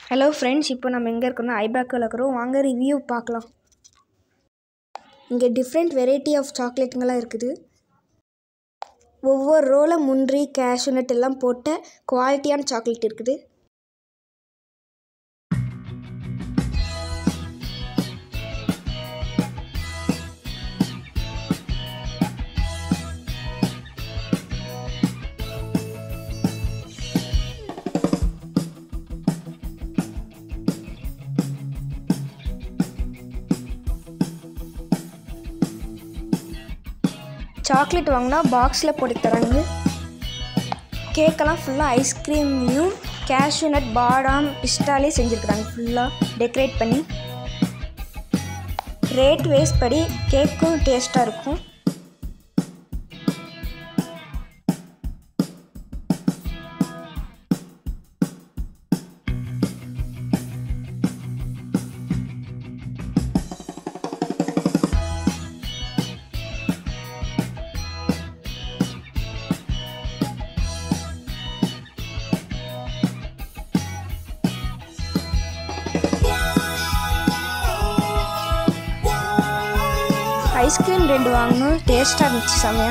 hello friends இப்போ நம்ம எங்கே இருக்கோம்னா ஐபேக்கில் இருக்கிறோம் வாங்க ரிவ்யூ பார்க்கலாம் இங்கே டிஃப்ரெண்ட் வெரைட்டி ஆஃப் சாக்லேட்டுங்கெல்லாம் இருக்குது ஒவ்வொரு ரோவில் முந்திரி கேஷ்யூ நட் எல்லாம் போட்ட குவாலிட்டியான சாக்லேட் இருக்குது சாக்லேட் வாங்கினா பாக்ஸில் போட்டு தராங்க கேக்கெல்லாம் ஃபுல்லாக ஐஸ்கிரீம்லையும் கேஷ்யூ நட் பாதாம் பிஸ்டாலே செஞ்சுருக்குறாங்க ஃபுல்லாக டெக்கரேட் பண்ணி ரேட் வைஸ் படி கேக்கும் டேஸ்ட்டாக இருக்கும் ஐஸ்கிரீம் ரெண்டு வாங்கணும் டேஸ்ட்டாக இருந்துச்சு செம்மையா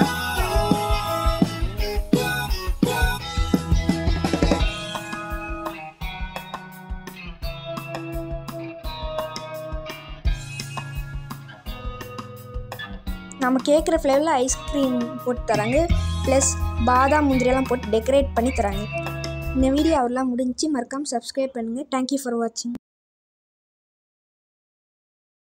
நம்ம கேட்குற ஃப்ளேவரில் ஐஸ்கிரீம் போட்டு தராங்க ப்ளஸ் பாதாம் முந்திரியெல்லாம் போட்டு டெக்கரேட் பண்ணி தராங்க இந்த வீடியோ அவரெல்லாம் முடிஞ்சு மறக்காமல் சப்ஸ்கிரைப் பண்ணுங்கள் தேங்க்யூ ஃபார் வாட்சிங்